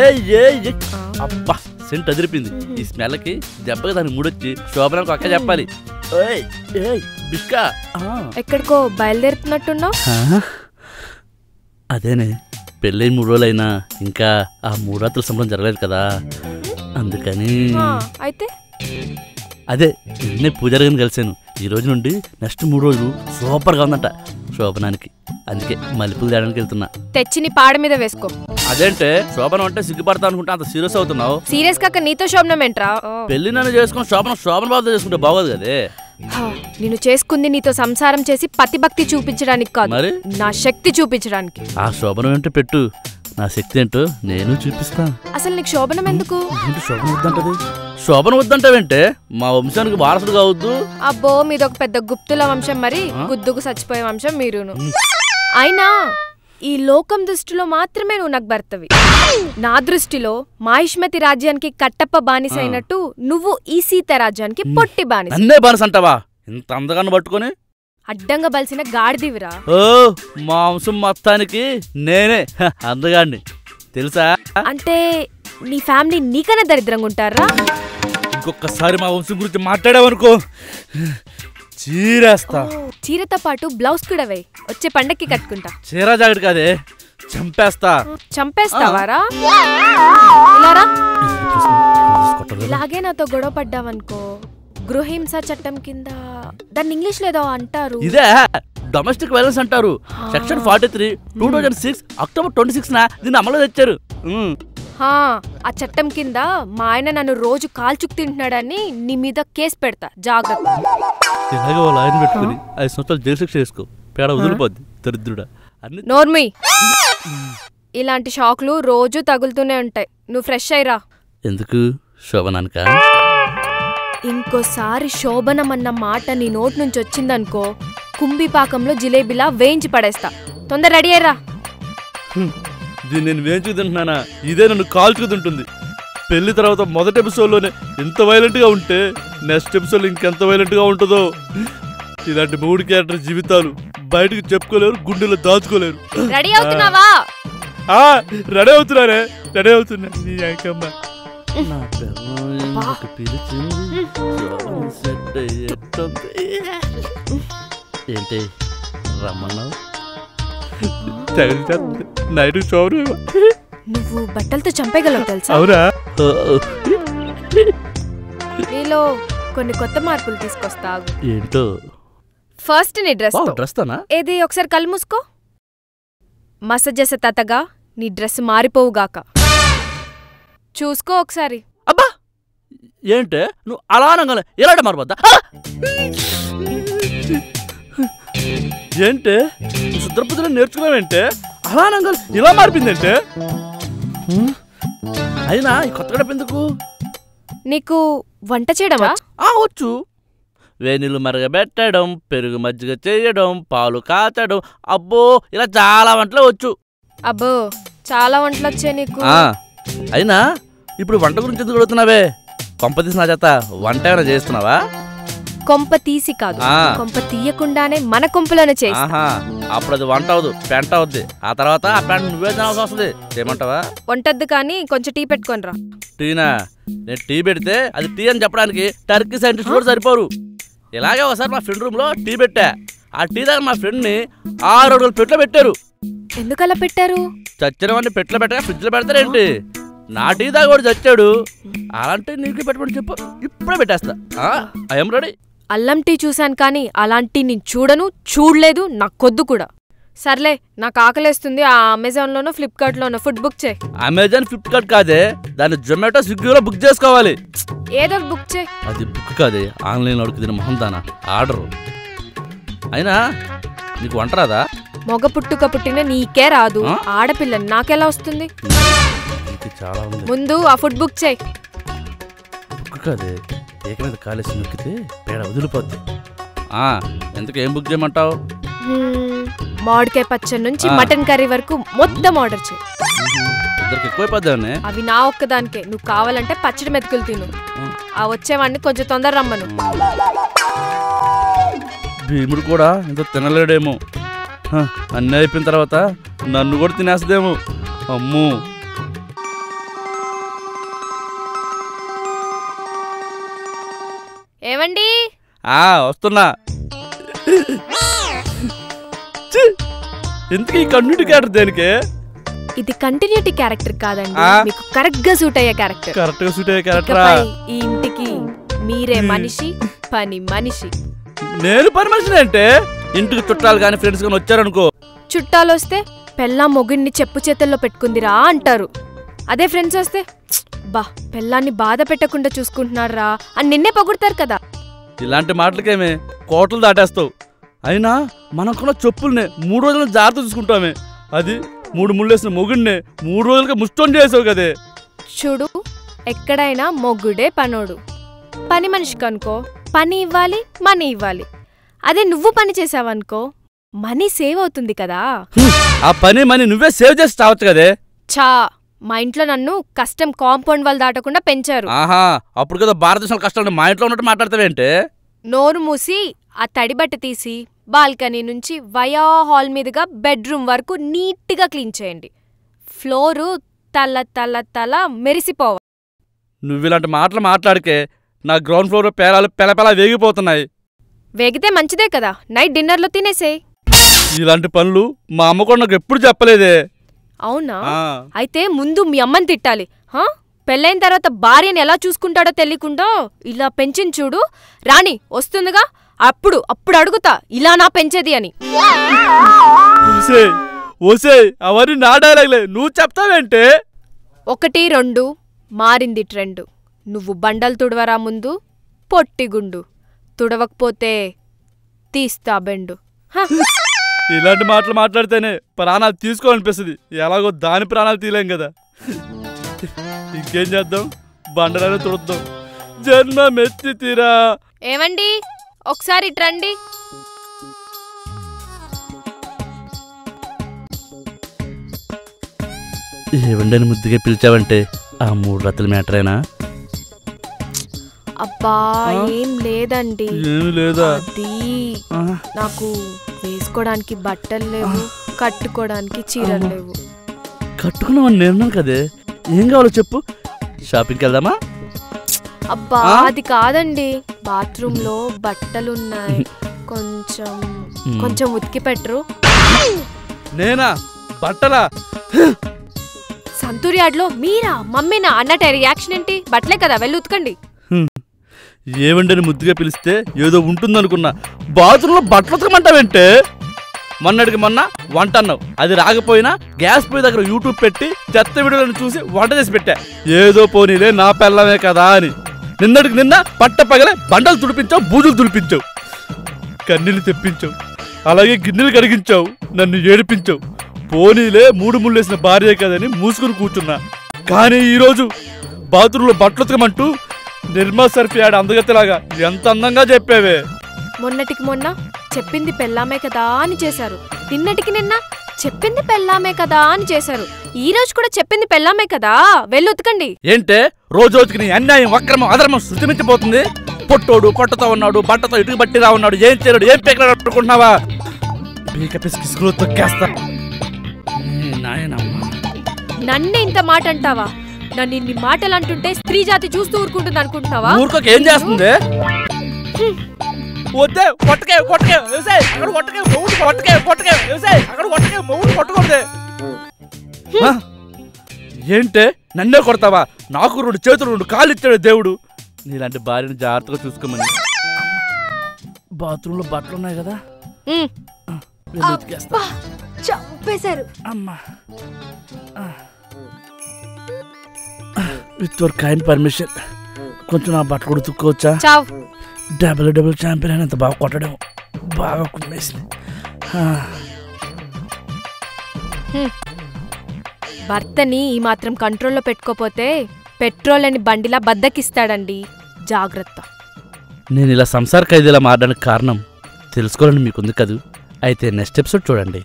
ఏయ్ ఏయ్ ఏయ్. అబ్బా సెంట్ అదిరిపింది ఈ స్మెల్కి దెబ్బకి దాని మూడొచ్చి శోభనకు అక్క చెప్పాలి ఏయ్ ఏయ్ బిష్కా ఆ. ఎక్కడికో బయలుదేరుతున్నట్టున్నావు ఆ? అదేనే పెళ్ళైన మూడు రోజులైనా ఇంకా ఆ మూడాత్రుల సంబరం జరగలేదు కదా అందుకని ఆ, అయితే అదే నిన్నే పూజారి గారిని కలిశాను ఈ రోజు నుండి నెక్స్ట్ మూడు రోజులు సూపర్గా ఉందంట శోభనానికి అందుకే మల్లెపూలు తేడానికి వెళ్తున్నా తెచ్చి నీ పాడ మీద వేసుకో అదేంటే శోభనం అంటే సిగ్గుపడతా అనుకుంటా అంత సీరియస్ అవుతున్నావు సీరియస్ కాక నీతో శోభనం ఏంట్రా ఓ. పెళ్లి నన్ను చేసుకుని శోభనం శోభన బాబుతో చేసుకుంటే బాగోదు కదే హా, నేను చేసుకుంది నీతో సంసారం చేసి పతిభక్తి చూపించడానికి కాదు మరి నా శక్తి చూపించడానికి ఆ శోభనం ఏంటో పెట్టు నా శక్తి ఏంటో నేను చూపిస్తా అసలు నీకు శోభనం ఎందుకు ఏంటి శోభన వద్దంటది శోభన వద్దంటావేంటే మా వంశానికి వారసుడు కావద్దు అబ్బో మీదొక పెద్ద గుప్తుల వంశం మరి ఆ? గుద్దుకు చచ్చిపోయే వంశం మీరును అయినా ఈ లోకం దృష్టిలో మాత్రమే నువ్వు నాకు భర్తవి నా దృష్టిలో మాహిష్మతి రాజ్యానికి కట్టప్ప బానిస అయినట్టు నువ్వు ఈ సీత రాజ్యానికి పొట్టి బానిస నన్నే బానిస అంటావా ఇంత అందగాన్ని పట్టుకొని అడ్డంగా బలిసిన గాడిదివిరా ఓ మా వంశం మొత్తానికి నేనే హ, అందగాడిని తెలుసా అంటే నీ ఫ్యామిలీ నీకన్నా దరిద్రంగా ఉంటారా ఇంకొకసారి మా వంశం గురించి మాట్లాడావనుకో చీరేస్తా చీరతో పాటు బ్లౌజ్ కూడా వేయి వచ్చే పండక్కి కట్టుకుంటా చీర జాకెట్ కాదే చంపేస్తా చంపేస్తావారా ఇలారా కొట్టలేదు. ఇలాగే నాతో గొడవ పడ్డావనుకో గృహహింస చట్టం కింద దాన్ని ఇంగ్లీష్ లేదో అంటారు ఇదే డొమెస్టిక్ వైలెన్స్ అంటారు section forty three two thousand six October twenty six నా దీన్ని అమలు తెచ్చారు ఉమ్. హా, ఆ చట్టం కింద మా ఆయన నన్ను రోజు కాల్చుకు తింటున్నాడని నీ మీద కేసు పెడతా జాగ్రత్త ఇలాగే వాళ్ళు ఆయన పెట్టుకుని ఐదు సంవత్సరాలు జైలు శిక్ష చేసుకో పేడ వదిలిపోద్ది దరిద్రుడా అన్ని నోర్మి ఇలాంటి షాక్లు రోజు తగులుతూనే ఉంటాయి నువ్వు ఫ్రెష్ అయ్యిరా ఎందుకు శోభనానిక ఇంకోసారి శోభనం అన్న మాట నీ నోటి నుంచి వచ్చిందనుకో కుంభిపాకంలో జిలేబీలా వేయించి పడేస్తా తొందర రెడీ అయ్యరా దీన్ని నేను వేంచుకు తింటున్నానా ఇదే నన్ను కాల్చుకు తింటుంది పెళ్లి తర్వాత మొదటి ఎపిసోడ్లోనే ఇంత వైలెంట్ గా ఉంటే నెక్స్ట్ ఎపిసోడ్ ఇంకెంత వైలెంట్ గా ఉంటుందో ఇలాంటి మూడు క్యారెక్టర్ జీవితాలు బయటకు చెప్పుకోలేరు గుండెలో దాచుకోలేరు రెడీ అవుతున్నావా ఆ రెడీ అవుతున్నారే రెడీ అవుతున్నా నీ అంకమ్మ నా పిల్లం ఎందుకు పిలిచింది? శోభనం సెట్ అయ్యేట్టుంది. ఏంటి రమ్మన్నావు తగిలిచేస్తుంది నైట్ శోభనం నువ్వు బట్టలతో చంపేయగలవు తెలుసా అవునా నీలో కొన్ని కొత్త మార్పులు తీసుకొస్తా ఆగు. ఏంటో ఫస్ట్ నీ డ్రెస్ తో డ్రెస్ తోనా ఏది ఒకసారి కళ్ళు మూసుకో మసజస తతగా నీ డ్రెస్ మారిపోవుగాక చూసుకో ఒకసారి అబ్బా ఏంటే నువ్వు అలా అనగానే ఎలాంటి మారిపోద్దా ఆ! ఏంటే నువ్వు శుద్రపతిలో నేర్చుకున్నావేంటే అలా అనగానే ఇలా మారిపోయిందంటే హ్మ్? అయినా ఈ కొత్త గడప ఎందుకు నీకు వంట చేయడమా ఆ వచ్చు వేణీళ్ళు మరగబెట్టడం పెరుగు మజ్జిగ చేయడం పాలు కాచడం అబ్బో ఇలా చాలా వంటలు వచ్చు అబ్బో చాలా వంటలు వచ్చాయి నీకు ఆ, అయినా ఇప్పుడు వంట గురించి ఎందుకు అడుగుతున్నావే కొంపతీసి నా చేత వంట ఏమైనా చేస్తున్నావా కొంప తీసి కాదు ఆ. కొంప తీయకుండానే మన కొంపలోనే చేసి ఆహా అప్పుడు అది వంట అవదు పెంట అవుద్ది ఆ తర్వాత ఆ పెంట నువ్వే తినాల్సి వస్తుంది ఏమంటావా వంటద్దు కానీ కొంచెం టీ పెట్టుకొని రా టీనా నేను టీ పెడితే అది టీ అని చెప్పడానికి టర్కీ సైంటిస్ట్ కూడా సరిపోరు ఇలాగే ఒకసారి మా ఫ్రెండ్ రూమ్ లో టీ పెట్టా ఆ టీ దగ్గర మా ఫ్రెండ్ ని ఆరు అడుగులు పెట్లో పెట్టారు ఎందుకలా పెట్టారు చచ్చినవన్నీ పెట్లో పెట్టగా ఫ్రిడ్జ్ లో పెడతారేంటి నా టీ దాకా కూడా చచ్చాడు అలాంటి నీకు పెట్టమని చెప్పు ఇప్పుడే పెట్టేస్తా ఐఎమ్ రెడీ అల్లం టీ చూశాను కానీ అలాంటి నేను చూడను చూడలేదు నాకు కొద్దు కూడా సర్లే నాకు ఆకలేస్తుంది ఆ అమెజాన్లోనో ఫ్లిప్కార్ట్లోనో ఫుడ్ బుక్ చేయి అమెజాన్ ఫ్లిప్కార్ట్ కాదే దాన్ని జొమాటో స్విగ్గీలో బుక్ చేసుకోవాలి ఏదో ఒకటి బుక్ చేయి అది బుక్ కాదే ఆన్లైన్లో అడుగుతుంది మొహం దానా ఆర్డర్ అయినా నీకు వంట రాదా మొగ పుట్టుక పుట్టిన నీకే రాదు ఆ? ఆడపిల్ల నాకెలా వస్తుంది నీకు చాలా ఉంది ముందు ఆ ఫుడ్ బుక్ చేయి బుక్ కాదే ఏక మీద కాలేసి నొక్కితే పేడ వదిలిపోద్ది ఆ, ఎందుకు ఏం బుక్ చేయమంటావు మ్మ్, మామిడికాయ పచ్చడి నుంచి ఆ. మటన్ కర్రీ వరకు మొత్తం ఆర్డర్ చేయి ఇద్దరికి ఎక్కువైపోద్దామని అవి నా ఒక్కదానికే నువ్వు కావాలంటే పచ్చడి మెతుకులు తిను ఆ వచ్చేవాడిని కొంచెం తొందర రమ్మను భీముడు కూడా ఇంత తినలేడేమో హ, అన్నీ అయిపోయిన తర్వాత నన్ను కూడా తినేస్తుందేమో అమ్ము ఆ వస్తున్నా ఛీ! ఇంతకీ ఈ కన్నుటి క్యారెక్టర్ దేనికే ఇది కంటిన్యూటీ క్యారెక్టర్ కాదండి ఆ? మీకు కరెక్ట్ గా సూట్ అయ్యే క్యారెక్టర్ కరెక్ట్ గా సూట్ అయ్యే క్యారెక్టరా ఇకపై ఈ ఇంటికి మీరే మనిషి పని మనిషి నేను పని మనిషిని అంటే ఇంటికి చుట్టాలు కానీ ఫ్రెండ్స్ కానీ వచ్చారనుకో చుట్టాలొస్తే పెళ్ళా మొగుడిని చెప్పు చేతుల్లో పెట్టుకుందిరా అంటారు అదే ఫ్రెండ్స్ వస్తే "ప్చ్, బా పెళ్ళాన్ని బాధ పెట్టకుండా చూసుకుంటున్నారా అని నిన్నే పొగుడతారు కదా ఇలాంటి మాటలకేమే కోటలు దాటేస్తావు అయినా మనకున్న చెప్పుల్నే మూడు రోజులు జాగ్రత్త చూసుకుంటామే అది మూడు ముళ్ళేసిన మొగుడినే మూడు రోజులుగా ముష్టం చేసావు కదే చూడు ఎక్కడైనా మొగ్గుడే పనోడు పని మనిషికి అనుకో పని ఇవ్వాలి మనీ ఇవ్వాలి అదే నువ్వు పని చేసావనుకో మనీ సేవ్ అవుతుంది కదా హ్మ్, ఆ పని మని నువ్వే సేవ్ చేసి చావచ్చు కదే చా మా ఇంట్లో నన్ను కష్టం కాంపౌండ్ వాళ్ళు దాటకుండా పెంచారు ఆహా అప్పుడు కదా భారతదేశంలో కష్టాలు మా ఇంట్లో ఉన్నట్టు మాట్లాడతావేంటే నోరు మూసి ఆ తడిబట్ట తీసి బాల్కనీ నుంచి వయా హాల్ మీదుగా బెడ్రూమ్ వరకు నీట్గా క్లీన్ చేయండి ఫ్లోరు తల తల తల మెరిసిపోవాలి నువ్వు ఇలాంటి మాటలు మాట్లాడికే నా గ్రౌండ్ ఫ్లోర్ పేరాలు పెలపెలా వేగిపోతున్నాయి వేగితే మంచిదే కదా నైట్ డిన్నర్లో తినేసేయ్ ఇలాంటి పనులు మా అమ్మ కూడా నాకు ఎప్పుడు చెప్పలేదే అవునా ఆ, అయితే ముందు మీ అమ్మని తిట్టాలి హా పెళ్ళైన తర్వాత భార్యని ఎలా చూసుకుంటాడో తెలియకుండా ఇలా పెంచింది చూడు రాణి వస్తుందిగా అప్పుడు అప్పుడు అడుగుతా ఇలా నా పెంచేది అని ఓసేయ్ ఓసేయ్ అవన్నీ నా డైలాగ్లే నువ్వు చెప్తావేంటే ఒకటి రెండు మారింది ట్రెండ్ నువ్వు బండలు తుడవరా ముందు పొట్టిగుండు తుడవకపోతే తీస్తా బెండు హ, ఇలాంటి మాటలు మాట్లాడితేనే ప్రాణాలు తీసుకోవాలనిపిస్తుంది ఎలాగో దాని ప్రాణాలు తీయలేం కదా ఇంకేం చేద్దాం బండరాలు తుడుద్దాం జన్మ తీరా ఏమండి ఒకసారి ఇట్రండి ఏవండని ముద్దుగా పిలిచావంటే ఆ మూడు రత్తుల మ్యాటరేనా అబ్బా ఏం లేదండి ఏమి లేదా అది ఆ, నాకు వేసుకోవడానికి బట్టలు లేవు కట్టుకోవడానికి చీరలు లేవు కట్టుకున్నామని నేను కదే ఏం కావాలో చెప్పు షాపింగ్కి వెళ్దామా అబ్బా ఆ? అది కాదండి బాత్రూమ్ లో బట్టలున్నాయి కొంచెం మ్. కొంచెం ఉతికి పెట్టరు నేనా బట్టలా సంతూర్ యార్డ్ లో మీరా మమ్మీనా అన్నట్టు రియాక్షన్ ఏంటి బట్టలే కదా వెళ్ళి ఉతకండి ఏవండని ముద్దుగా పిలిస్తే ఏదో ఉంటుందనుకున్నా బాత్రూంలో బట్టలు ఉతకమంటావేంటే మొన్నటికి మొన్న వంట అన్నావు అది రాకపోయినా గ్యాస్ పొయ్యి దగ్గర యూట్యూబ్ పెట్టి చెత్త వీడియోలను చూసి వంట చేసి పెట్టా ఏదో పోనీలే నా పెళ్ళమే కదా అని నిన్నటికి నిన్న పట్ట పగలే బండలు తుడిపించావు బూజులు తుడిపించావు కన్నీళ్ళు తెప్పించావు అలాగే గిన్నెలు కడిగించావు నన్ను ఏడిపించావు పోనీలే మూడు ముళ్ళేసిన భార్య కదని మూసుకుని కూర్చున్నా కానీ ఈరోజు బాత్రూంలో బట్టలు ఉతకమంటూ నిర్మా సర్ఫీ ఆడ అందగతిలాగా ఎంత అందంగా చెప్పావే మొన్నటికి మొన్న చెప్పింది పెళ్ళామే కదా అని చేశారు నిన్నటికి నిన్న చెప్పింది పెళ్ళామే కదా అని చేశారు ఈ రోజు కూడా చెప్పింది పెళ్ళామే కదా వెళ్ళి ఉతకండి ఏంటే రోజు రోజుకి నీ అన్యాయం అక్రమం అధర్మం శృతిమించిపోతుంది పొట్టోడు పొట్టతో ఉన్నాడు బట్టతో ఇటుకు బట్టిరా ఉన్నాడు ఏం చేయడు ఏం పేకలు అనుకుంటున్నావా పీక పిసికిసుకులో తొక్కేస్తా నీ నాయనమ్మ. నన్నే ఇంత మాట అంటావా నన్ను ఇన్ని మాటలు అంటుంటే స్త్రీ జాతి చూస్తూ ఊరుకుంటుంది అనుకుంటున్నావా ఊరుకోక ఏం చేస్తుంది వద్దే కొట్టకే కొట్టకే వ్యవసాయ్ అక్కడ కొట్టకే మొగుడు కొట్టకే కొట్టకే వ్యవసాయ్ అక్కడ కొట్టకే మొగుడు కొట్టకూడదే ఆ? ఏంటే నన్నే కొడతావా నాకు రెండు చేతులు రెండు కాళ్ళు ఇచ్చాడు దేవుడు నీలాంటి భార్యను జాగ్రత్తగా చూసుకోమని బాత్రూంలో బట్టలు ఉన్నాయి కదా ఉమ్, వెళ్ళి ఉతికేస్తా. చంపేశారు అమ్మా విత్ యువర్ కైండ్ పర్మిషన్ కొంచెం నా బట్టలు కూడా ఉతుక్కోవచ్చా చావ్ డబుల్ డబుల్ ఛాంపియన్ అని ఎంత బాగా కొట్టడం బాగా కుమ్మేసింది ఆ, భర్తని ఈ మాత్రం కంట్రోల్లో పెట్టుకోపోతే పెట్రోల్ అని బండిలా బద్దకిస్తాడండి జాగ్రత్త నేను ఇలా సంసార ఖైదీలా మారడానికి కారణం తెలుసుకోవాలని మీకుంది కదూ అయితే నెక్స్ట్ ఎపిసోడ్ చూడండి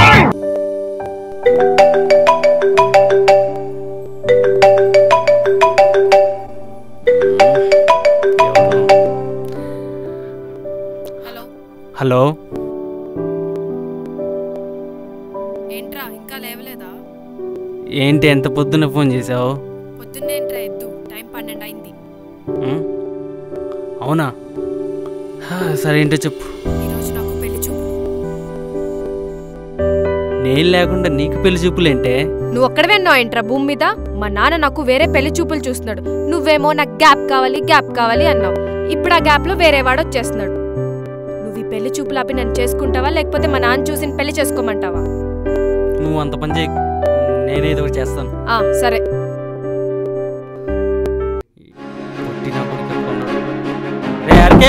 హలో హలో ఏంట్రా ఇంకా లేవలేదా ఏంటి ఎంత పొద్దున్న ఫోన్ చేసావు పొద్దున్నేంట్రా ఎద్దు టైం పన్నెండు అయింది ఉం? అవునా హా, సరే ఏంటో చెప్పు ఈరోజు నాకు పెళ్లి చూపు నేను లేకుండా నీకు పెళ్లి చూపులేంటే నువ్వు ఒక్కడవే అన్నావు ఏంట్రా భూమి మీద మా నాన్న నాకు వేరే పెళ్లి చూపులు చూస్తున్నాడు నువ్వేమో నాకు గ్యాప్ కావాలి గ్యాప్ కావాలి అన్నావు ఇప్పుడు ఆ గ్యాప్ లో వేరే వాడు వచ్చేస్తున్నాడు నువ్వు ఈ పెళ్లి చూపులు ఆపి నన్ను చేసుకుంటావా లేకపోతే మా నాన్న చూసి పెళ్లి చేసుకోమంటావా నువ్వు అంత పని చేయకు నేనేదో ఒకటి చేస్తాను ఆ సరే పుట్టిన కొడుకు కొన్నాడు. రే అరికే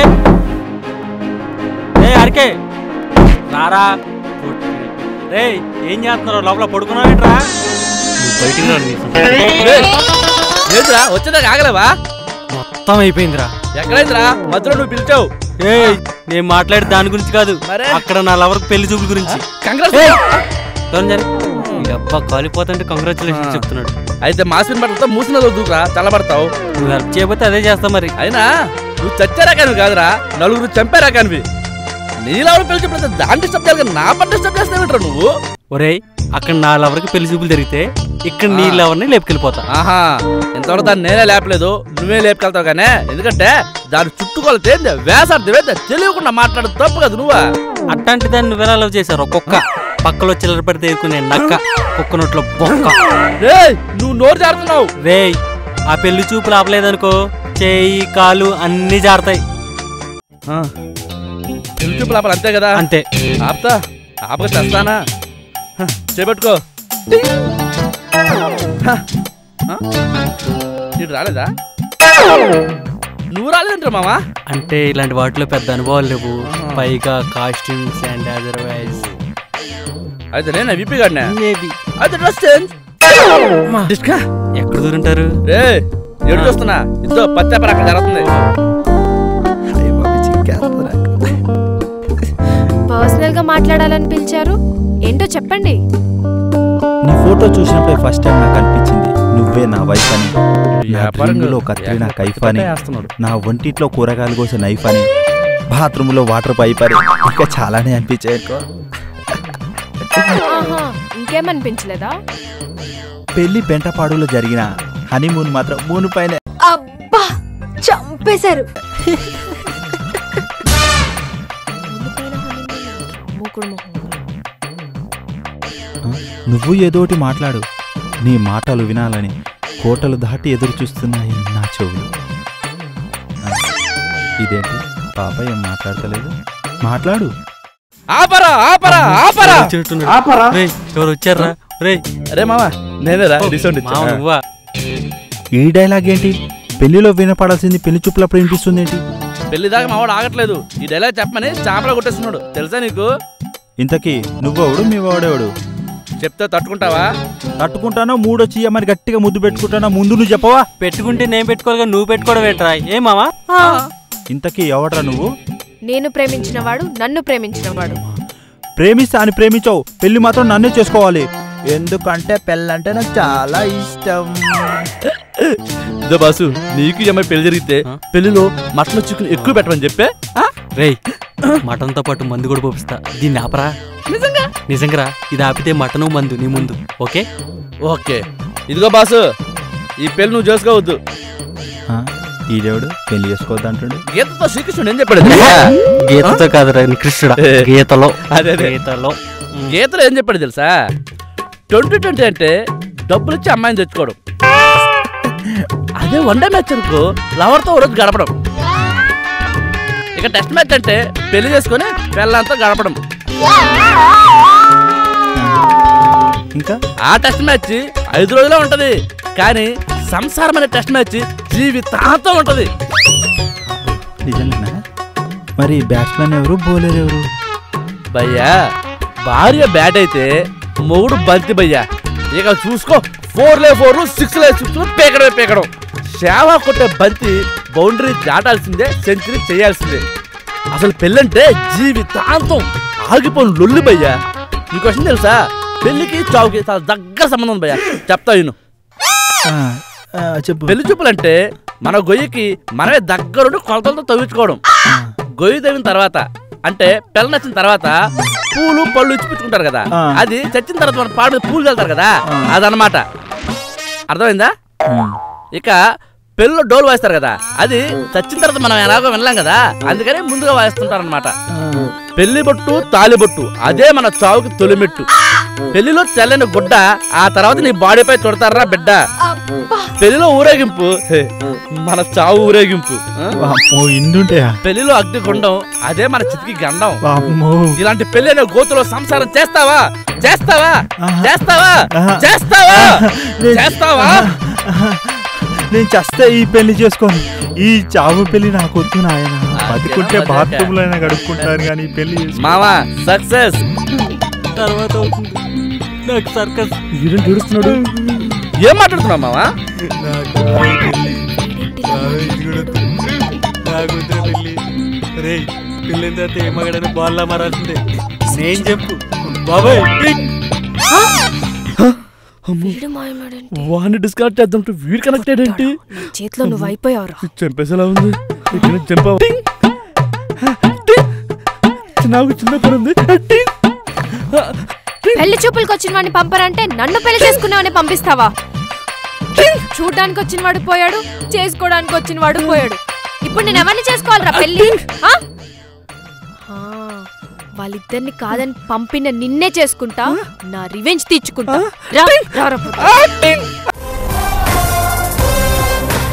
రే అరికే రారా పుట్టిన- రే ఏం చేస్తున్నారు లోపల పడుకున్నావేంట్రా నువ్వు బయటికి రా నీ సంగతి. ఏంద్రా వచ్చేదాకా ఆగలేవా మొత్తం అయిపోయిందిరా ఎక్కడైందిరా మధ్యలో నువ్వు పిలిచావు ఏయ్ నేను మాట్లాడే దాని గురించి కాదు మరే? అక్కడ నా లవర్ పెళ్లి చూపుల గురించి కంగ్రెస్ ఏయ్! దూరం జరి. ఈ అబ్బా కాలిపోతుంటే కంగ్రాచులేషన్ ఆ. చెప్తున్నాడు అయితే మాసిన బట్టలతో మూసిన దూకురా చల్లబడతావు నువ్వు హెల్ప్ చేయకపోతే అదే చేస్తా మరి అయినా నువ్వు చచ్చారా కానివి కాదురా నలుగురు చంపారా కానివి నీలావు పిలిచినప్పుడు దాన్ని డిస్టర్బ్ చేయాలి కానీ నా పట్ల డిస్టర్బ్ చేస్తావేంట్రా నువ్వు ఒరేయ్ అక్కడ నా లవర్కి పెళ్లి చూపులు జరిగితే ఇక్కడ నీ ఆ. లవర్ని లేపుకెళ్ళిపోతా ఆహా ఇంతవరకు దాన్ని నేనే లేపలేదు నువ్వే లేపుకెళ్తావు కానీ ఎందుకంటే దాని చుట్టుకొలతే వేసాడుతువే తెలియకుండా మాట్లాడు తప్పు కదా నువ్వా అట్లాంటి దాన్ని నువ్వెలా లవ్ చేశారు ఒక్కొక్క పక్కలో చిల్లర పడితే ఎదుర్కొనే నక్క కుక్క నోట్లో బొక్క రేయ్ నువ్వు నోరు జారుతున్నావు రేయ్ ఆ పెళ్లి చూపులు ఆపలేదనుకో చేయి కాలు అన్నీ జారుతాయి పెళ్లి చూపులు ఆపాలి అంతే కదా అంతే ఆపుతా ఆపక తెస్తానా హ, చేపట్టుకో హ, హ? ఇటు రాలేదా నువ్వు రాలేదంటారు మామా అంటే ఇలాంటి వాటిలో పెద్ద అనుభవాలు లేవు ఆహా. పైగా కాస్ట్యూమ్స్ అండ్ అదర్వైజ్ అయితే నేను విపి గాడినా మేబీ అయితే డ్రెస్ చేంజ్ డిస్కా ఎక్కడ దూరుంటారు రే ఎడు చూస్తున్నా ఇద్దో పచ్చాపర అక్కడ జరుగుతుంది పర్సనల్ గా మాట్లాడాలని పిలిచారు ఏంటో చెప్పండి నీ ఫోటో చూసినప్పుడే ఫస్ట్ టైం నాకు అనిపించింది నువ్వే నా వైఫ్ అని నా వ్యాపారం డ్రీమ్లో కత్తిరిన కైఫ్ అని వేస్తున్నాడు నా వంటిట్లో కూరగాయలు కోసే నైఫ్ అని బాత్రూంలో వాటర్ పైప్ అని ఇంకా చాలానే అనిపించాయి అనుకో. ఆహా ఇంకేమనిపించలేదా పెళ్లి పెంటపాడులో జరిగిన హనీమూన్ మాత్రం మూను పైన అబ్బా చంపేశారు మూకుడు మొహం. నువ్వు ఏదోటి మాట్లాడు నీ మాటలు వినాలని కోటలు దాటి ఎదురు చూస్తున్నాయి నా చెవులు ఆ, ఇదేంటి పాప ఏం మాట్లాడతలేదు మాట్లాడు ఆపరా ఆపరా ఆపరా వచ్చినట్టున్నాడు. రేయ్, ఎవరు వచ్చారా రే అరే మామా నేనేరా డిసౌండ్ మామ నువ్వా ఈ డైలాగ్ ఏంటి పెళ్లిలో వినపడాల్సింది పెళ్లి చూపులప్పుడు వినిపిస్తుంది ఏంటి పెళ్లి దాకా మావాడు ఆగట్లేదు ఈ డైలాగ్ చెప్పమని చేపలు కొట్టేస్తున్నాడు తెలుసా నీకు ఇంతకీ నువ్వెవడు మీ వాడేవాడు చెప్తే తట్టుకుంటావా తట్టుకుంటానో మూడొచ్చి ఇయ్యమని గట్టిగా ముద్దు పెట్టుకుంటానో ముందు నువ్వు చెప్పవా పెట్టుకుంటే నేను పెట్టుకోవాలిగా నువ్వు పెట్టుకోవడం ఏంట్రా ఏ మామా ఇంతకీ ఎవడ్రా నువ్వు నేను ప్రేమించినవాడు నన్ను ప్రేమించినవాడు ప్రేమిస్తా అని ప్రేమించావు పెళ్లి మాత్రం నన్నే చేసుకోవాలి ఎందుకంటే పెళ్ళంటే నాకు చాలా ఇష్టం ఇదో బాసు నీకు ఈ అమ్మాయి పెళ్లి జరిగితే ఆ? పెళ్లిలో మటన్ చికెన్ ఎక్కువ పెట్టమని చెప్పే ఆ? రేయ్ మటన్తో పాటు మందు కూడా పోపిస్తా దీన్ని ఆపరా నిజంగా నిజంగా ఇది ఆపితే మటను మందు నీ ముందు ఓకే ఓకే ఇదిగో బాసు ఈ పెళ్లి నువ్వు చేసుకోవద్దు ఆ, ఈడేవుడు పెళ్లి చేసుకోవద్దంటాడు గీతతో శ్రీకృష్ణుడు ఏం చెప్పాడు గీతతో కాదురా నీ కృష్ణుడా ఏ. గీతలో అదే అదే గీతలో ఉమ్. గీతలో ఏం చెప్పాడు తెలుసా ట్వంటీ ట్వంటీ అంటే డబ్బులు ఇచ్చి అమ్మాయిని తెచ్చుకోవడం అదే వన్ డే మ్యాచ్ అనుకో లవర్తో ఓ రోజు గడపడం ఇక టెస్ట్ మ్యాచ్ అంటే పెళ్లి చేసుకొని పెళ్ళంతా గడపడం ఇంకా ఆ టెస్ట్ మ్యాచ్ ఐదు రోజులే ఉంటది కానీ సంసారం అనే టెస్ట్ మ్యాచ్ జీవితాంతం ఉంటది నిజంగానా మరి బ్యాట్స్మెన్ ఎవరు బౌలర్ ఎవరు భయ్యా భార్య బ్యాట్ అయితే మొగుడు బంతి భయ్యా ఇక చూసుకో ఫోర్ లే ఫోర్ సిక్స్ లే సిక్స్ పీకడమే పీకడం సేవ కొట్టే బంతి బౌండరీ దాటాల్సిందే సెంచరీ చేయాల్సిందే అసలు పెళ్ళంటే జీవితాంతం ఆగిపోను లొల్లి భయ్యా ఈ క్వశ్చన్ తెలుసా పెళ్లికి చావుకి చాలా దగ్గర సంబంధం ఉంది భయ్యా చెప్తా విను ఆ, ఆ, చెప్పు పెళ్లి చూపులంటే మన గొయ్యికి మనమే దగ్గరుండి కొలతలతో తవ్వించుకోవడం గొయ్యి తవ్విన తర్వాత అంటే పెళ్ళ నచ్చిన తర్వాత పూలు పళ్ళు ఇచ్చిపుచ్చుకుంటారు కదా ఆ. అది చచ్చిన తర్వాత మన పాడు పూలు చల్లుతారు కదా ఆ. అదనమాట అర్థమైందా ఉమ్. ఇక పెళ్ళిలో డోలు వాయిస్తారు కదా అది చచ్చిన తర్వాత మనం ఎలాగో వినలేం కదా అందుకని ముందుగా వాయిస్తుంటారనమాట పెళ్లి బొట్టు తాలి బొట్టు అదే మన చావుకి తొలిమెట్టు పెళ్లిలో తెల్లని గుడ్డ ఆ తర్వాత నీ బాడీపై చుడతారా బిడ్డ పెళ్లిలో ఊరేగింపు హే, మన చావు ఊరేగింపు ఆ? వామ్మో ఇండుంటాయా పెళ్లిలో అగ్నిగుండం అదే మన చితికి గండం వామ్మో ఇలాంటి పెళ్లి అనే గోతులో సంసారం చేస్తావా చేస్తావా ఆహా. చేస్తావా ఆహా. చేస్తావా నేను- చేస్తావా నేను చస్తే ఈ పెళ్లి చేసుకోను ఈ చావు పెళ్లి నాకు వద్దు నాయన బతుకుంటే అదే బాత్రూమ్ లో అయినా గడుపుకుంటాను కానీ ఈ పెళ్లి చేసుకోను. మావా సక్సెస్ తర్వాత అవుతుంది నాకు సర్కస్ ఏంటి ఏడుస్తున్నాడు ఏం మాట్లాడుతున్నావు మావా నాకు రావే పెళ్ళి. రావే ఇది కూడా వద్దు. నాకు వద్దురా పెళ్ళి రే పెళ్ళిన తర్వాత ఏ మగడని బాల్లా మారాల్సిందే నేను చెప్పు బాబాయ్ వీడు మాయమాడంటే వాడిని డిస్కనెక్ట్ చేద్దాం వీడు కనెక్టెడ్ ఏంటి నా చేతిలో నువ్వు అయిపోయావురా చంపేసేలా ఉంది ఇక్కడ చంపావు నాకు చిన్న పని ఉంది టింగ్. పెళ్లి చూపులకు వచ్చిన వాడిని పంపరంటే నన్ను పెళ్లి చేసుకునేవాడిని పంపిస్తావా చూడ్డానికి వచ్చిన వాడు పోయాడు చేసుకోవడానికి వచ్చిన వాడు పోయాడు ఇప్పుడు నేను ఎవరిని చేసుకోవాలిరా పెళ్లి ఆ? ఆ, వాళ్ళిద్దరిని కాదని పంపిన నిన్నే చేసుకుంటా నా రివెంజ్ తీర్చుకుంటా రా, రా, రా, పో. ఆ, టింగ్.